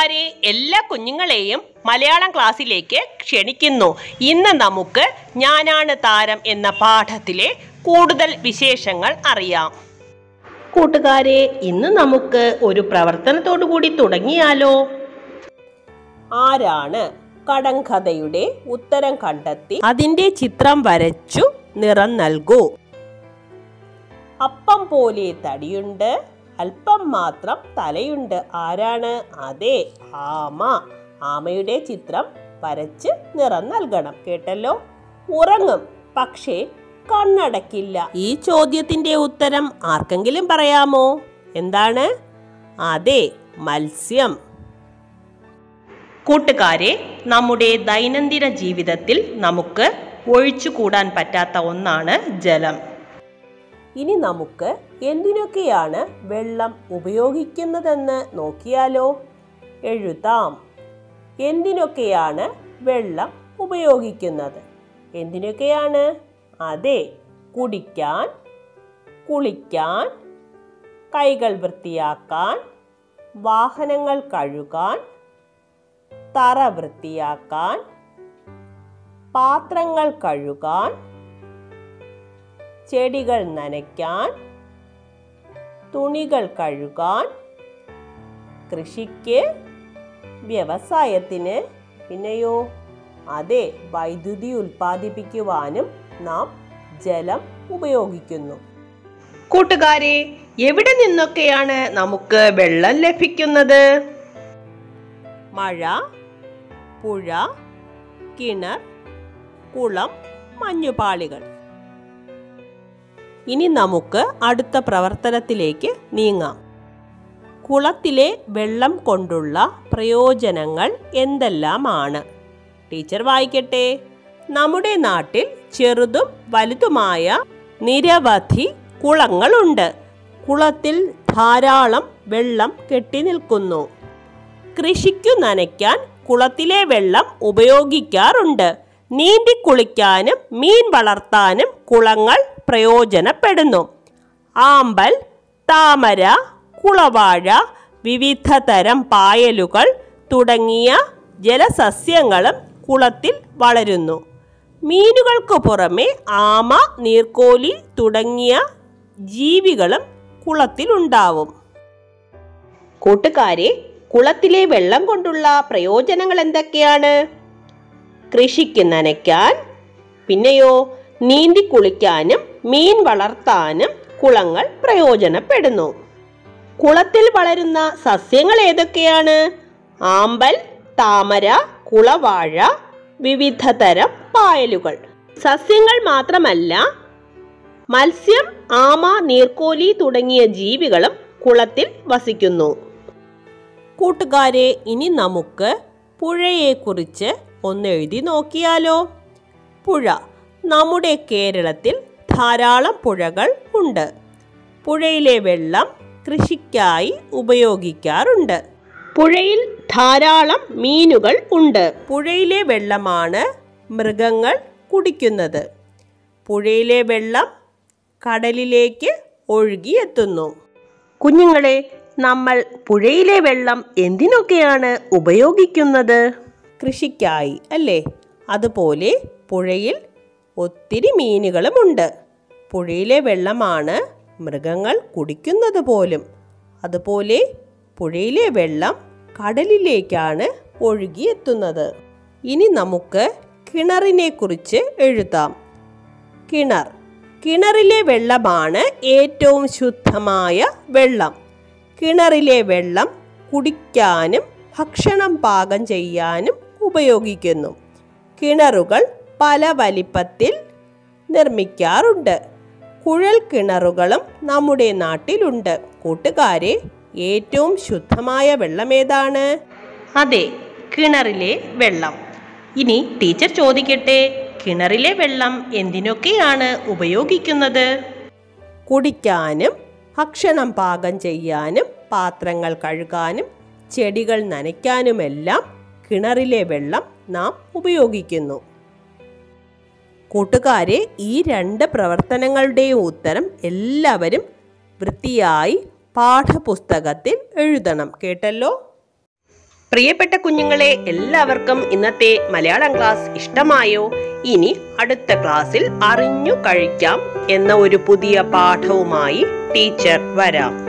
കൂട്ടുകാരെ എല്ലാ കുഞ്ഞുങ്ങളെയും മലയാളം ക്ലാസ്സിലേക്ക് ക്ഷണിക്കുന്നു ഇന്ന് നമുക്ക് ഞാനാണ് താരം എന്ന പാഠത്തിലെ കൂടുതൽ വിശേഷങ്ങൾ അറിയാം കൂട്ടുകാരെ ഇന്ന് നമുക്ക് ഒരു പ്രവർത്തനത്തോടു കൂടി തുടങ്ങിയാലോ ആരാണ് കടങ്കഥയുടെ ഉത്തരം കണ്ടെത്തി അതിന്റെ ചിത്രം വരച്ചു നിറം നൽകൂ അപ്പം പോലെ തടിയുണ്ട് അല്പം മാത്രം തലയുണ്ട് ആരാണ് അതെ ആമ ആമയുടെ ചിത്രം വരച്ച് നിറം നൽകണം കേട്ടല്ലോ ഉറങ്ങും പക്ഷേ കണ്ണടക്കില്ല ഈ ചോദ്യത്തിന്റെ ഉത്തരം ആർക്കെങ്കിലും പറയാമോ എന്താണ് അതെ മത്സ്യം കൂട്ടുകാരെ നമ്മുടെ ദൈനംദിന ജീവിതത്തിൽ നമുക്ക് ഒഴിച്ചുകൂടാൻ പറ്റാത്ത ഒന്നാണ് ജലം ഇനി നമുക്ക് എന്തിനൊക്കെയാണ് വെള്ളം ഉപയോഗിക്കുന്നതെന്ന് നോക്കിയാലോ എഴുതാം എന്തിനൊക്കെയാണ് വെള്ളം ഉപയോഗിക്കുന്നത് എന്തിനൊക്കെയാണ് അതെ കുടിക്കാൻ കുളിക്കാൻ കൈകൾ വൃത്തിയാക്കാൻ വാഹനങ്ങൾ കഴുകാൻ തറ വൃത്തിയാക്കാൻ പാത്രങ്ങൾ കഴുകാൻ ചെടികൾ നനയ്ക്കാൻ തുണികൾ കഴുകാൻ കൃഷിക്ക് വ്യവസായത്തിന് പിന്നെയോ അതെ വൈദ്യുതി ഉൽപ്പാദിപ്പിക്കുവാനും നാം ജലം ഉപയോഗിക്കുന്നു കൂട്ടുകാരെ എവിടെ നിന്നൊക്കെയാണ് നമുക്ക് വെള്ളം ലഭിക്കുന്നത് മഴ പുഴ കിണർ കുളം മഞ്ഞുപാളികൾ ഇനി നമുക്ക് അടുത്ത പ്രവർത്തനത്തിലേക്ക് നീങ്ങാം കുളത്തിലെ വെള്ളം കൊണ്ടുള്ള പ്രയോജനങ്ങൾ എന്തെല്ലാമാണ് ടീച്ചർ വായിക്കട്ടെ നമ്മുടെ നാട്ടിൽ ചെറുതും വലുതുമായ നിരവധി കുളങ്ങളുണ്ട് കുളത്തിൽ ധാരാളം വെള്ളം കെട്ടിനിൽക്കുന്നു കൃഷിക്കു നനയ്ക്കാൻ കുളത്തിലെ വെള്ളം ഉപയോഗിക്കാറുണ്ട് നീന്തി കുളിക്കാനും മീൻ വളർത്താനും കുളങ്ങൾ പ്രയോജനപ്പെടുന്നു ആമ്പൽ താമര കുളവാഴ വിവിധ തരം പായലുകൾ തുടങ്ങിയ ജലസസ്യങ്ങളും കുളത്തിൽ വളരുന്നു മീനുകൾക്ക് പുറമെ ആമ നീർക്കോലി തുടങ്ങിയ ജീവികളും കുളത്തിലുണ്ടാവും കൂട്ടുകാരെ കുളത്തിലെ വെള്ളം കൊണ്ടുള്ള പ്രയോജനങ്ങൾ എന്തൊക്കെയാണ് കൃഷിക്ക് നനയ്ക്കാൻ പിന്നെയോ നീന്തി കുളിക്കാനും മീൻ വളർത്താനും കുളങ്ങൾ പ്രയോജനപ്പെടുന്നു കുളത്തിൽ വളരുന്ന സസ്യങ്ങൾ ഏതൊക്കെയാണ് ആമ്പൽ താമര കുളവാഴ വിവിധ തരം പായലുകൾ സസ്യങ്ങൾ മാത്രമല്ല മത്സ്യം ആമ നീർക്കോലി തുടങ്ങിയ ജീവികളും കുളത്തിൽ വസിക്കുന്നു കൂട്ടുകാരെ ഇനി നമുക്ക് പുഴയെക്കുറിച്ച് ഒന്ന് എഴുതി നോക്കിയാലോ പുഴ നമ്മുടെ കേരളത്തിൽ ധാരാളം പുഴകൾ ഉണ്ട് പുഴയിലെ വെള്ളം കൃഷിക്കായി ഉപയോഗിക്കാറുണ്ട് പുഴയിൽ ധാരാളം മീനുകൾ ഉണ്ട് പുഴയിലെ വെള്ളമാണ് മൃഗങ്ങൾ കുടിക്കുന്നത് പുഴയിലെ വെള്ളം കടലിലേക്ക് ഒഴുകിയെത്തുന്നു കുഞ്ഞുങ്ങളെ നമ്മൾ പുഴയിലെ വെള്ളം എന്തിനൊക്കെയാണ് ഉപയോഗിക്കുന്നത് കൃഷിക്കായി അല്ലേ അതുപോലെ പുഴയിൽ ഒത്തിരി മീനുകളുമുണ്ട് പുഴയിലെ വെള്ളമാണ് മൃഗങ്ങൾ കുടിക്കുന്നത് പോലും അതുപോലെ പുഴയിലെ വെള്ളം കടലിലേക്കാണ് ഒഴുകിയെത്തുന്നത് ഇനി നമുക്ക് കിണറിനെ കുറിച്ച് എഴുതാം കിണർ കിണറിലെ വെള്ളമാണ് ഏറ്റവും ശുദ്ധമായ വെള്ളം കിണറിലെ വെള്ളം കുടിക്കാനും ഭക്ഷണം പാകം ചെയ്യാനും ഉപയോഗിക്കുന്നു കിണറുകൾ പല വലിപ്പത്തിൽ നിർമ്മിക്കാറുണ്ട് കുഴൽ കിണറുകളും നമ്മുടെ നാട്ടിലുണ്ട് കൂട്ടുകാരെ ഏറ്റവും ശുദ്ധമായ വെള്ളം ഏതാണ് അതെ കിണറിലെ വെള്ളം ഇനി ടീച്ചർ ചോദിക്കട്ടെ കിണറിലെ വെള്ളം എന്തിനൊക്കെയാണ് ഉപയോഗിക്കുന്നത് കുടിക്കാനും ഭക്ഷണം പാകം ചെയ്യാനും പാത്രങ്ങൾ കഴുകാനും ചെടികൾ നനയ്ക്കാനുമെല്ലാം കിണറിലെ വെള്ളം നാം ഉപയോഗിക്കുന്നു കൂട്ടുകാരെ ഈ രണ്ട് പ്രവർത്തനങ്ങളുടെയും ഉത്തരം എല്ലാവരും വൃത്തിയായി പാഠപുസ്തകത്തിൽ എഴുതണം കേട്ടല്ലോ പ്രിയപ്പെട്ട കുഞ്ഞുങ്ങളെ എല്ലാവർക്കും ഇന്നത്തെ മലയാളം ക്ലാസ് ഇഷ്ടമായോ ഇനി അടുത്ത ക്ലാസ്സിൽ അറിഞ്ഞു കഴിക്കാം എന്ന ഒരു പുതിയ പാഠവുമായി ടീച്ചർ വരാം